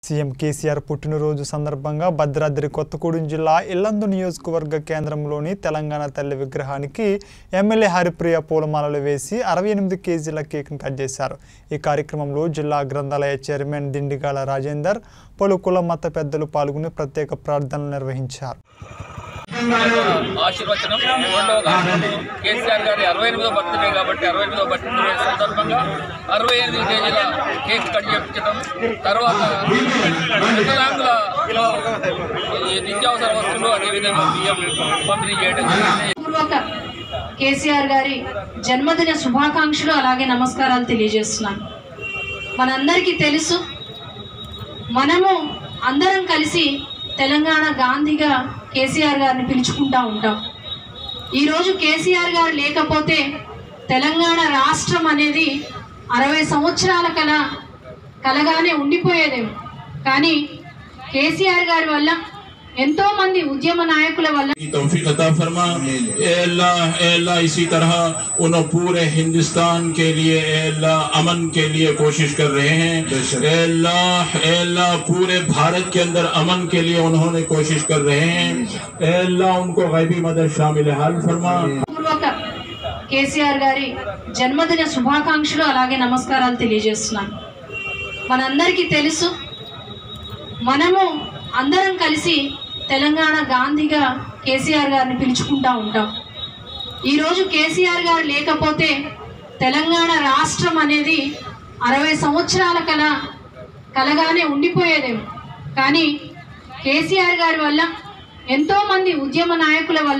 CM KCR పుట్టినరోజు సందర్భంగా భద్రాద్రి కొత్తగూడెం జిల్లా ఇల్లందు నియోజకవర్గ కేంద్రంలోని తెలంగాణ తల్లి విగ్రహానికి ఎమ్మెల్యే హరిప్రియ పూలమాలలు వేసి అరవై ఎనిమిది కేజీల కేక్ను కట్ చేశారు ఈ కార్యక్రమంలో జిల్లా గ్రంథాలయ చైర్మన్ దిండిగాల రాజేందర్ పలు కుల మత పెద్దలు పాల్గొని ప్రత్యేక ప్రార్థనలు నిర్వహించారు ఆశీర్వచనం రెండవగా కేసీఆర్ గారి అరవై ఎనిమిదో బర్త్డే కాబట్టి అరవై ఎనిమిదో బర్త్డే సందర్భంగా అరవై ఎనిమిది కేజీల కేక్ కట్ చేయించడం తర్వాత వికలాంగులలో ఈ నిత్యావసర వస్తువులు అదేవిధంగా బియ్యం పంపిణీ చేయడం జరిగింది పూర్వక కేసీఆర్ గారి జన్మదిన శుభాకాంక్షలు అలాగే నమస్కారాలు తెలియజేస్తున్నాను మనందరికీ తెలుసు మనము అందరం కలిసి తెలంగాణ గాంధీగా కేసీఆర్ గారిని పిలుచుకుంటా ఉంటాం ఈరోజు కేసీఆర్ గారు లేకపోతే తెలంగాణ రాష్ట్రం అనేది అరవై సంవత్సరాల కల కలగానే ఉండిపోయేదేమో కానీ కేసీఆర్ గారి వల్ల ఎంతో మంది ఉద్యమ నాయకుల వల్ల की तौफीक अता फरमा ए अल्लाह ए अल्लाह इसी तरह उन्होंने पूरे हिंदुस्तान के लिए ए अल्लाह अमन के लिए कोशिश कर रहे हैं ए अल्लाह ए अल्लाह पूरे भारत के अंदर अमन के लिए उन्होंने कोशिश कर रहे हैं ए अल्लाह उनको गैबी मदद शामिल हाल फरमा పూర్వక కేసీఆర్ గారి జన్మదిన శుభాకాంక్షలు అలాగే నమస్కారాలు తెలియజేస్తున్నాను మనందరికీ తెలుసు మనము అందరం కలిసి తెలంగాణ గాంధీగా కేసీఆర్ గారిని పిలుచుకుంటా ఉంటాం ఈరోజు కేసీఆర్ గారు లేకపోతే తెలంగాణ రాష్ట్రం అనేది అరవై సంవత్సరాల కల కలగానే ఉండిపోయేదేమో కానీ కేసీఆర్ గారి వల్ల ఎంతో మంది ఉద్యమ నాయకుల వల్ల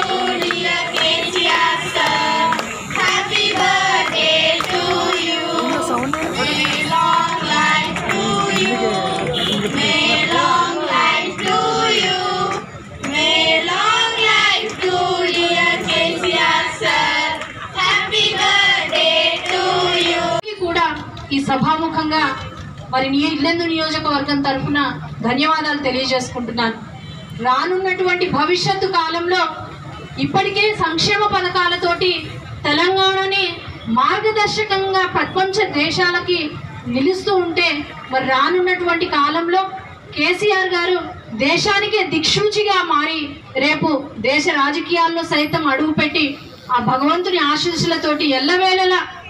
Happy birthday to you. May long life to you. May long life to you. May long life to dear KCR sir. Happy birthday to you. అందరికీ కూడా ఈ సభాముఖంగా మరి నీ ఇల్లెందు నియోజకవర్గం తరఫున ధన్యవాదాలు తెలియజేసుకుంటున్నాను రానున్నటువంటి భవిష్యత్తు కాలంలో ఇప్పటికే సంక్షేమ పథకాలతోటి తెలంగాణని మార్గదర్శకంగా ప్రపంచ దేశాలకి నిలుస్తూ ఉంటే మరి రానున్నటువంటి కాలంలో కేసీఆర్ గారు దేశానికే దిక్సూచిగా మారి రేపు దేశ రాజకీయాల్లో సైతం అడుగుపెట్టి ఆ భగవంతుని ఆశీస్సులతోటి ఎల్లవేళలా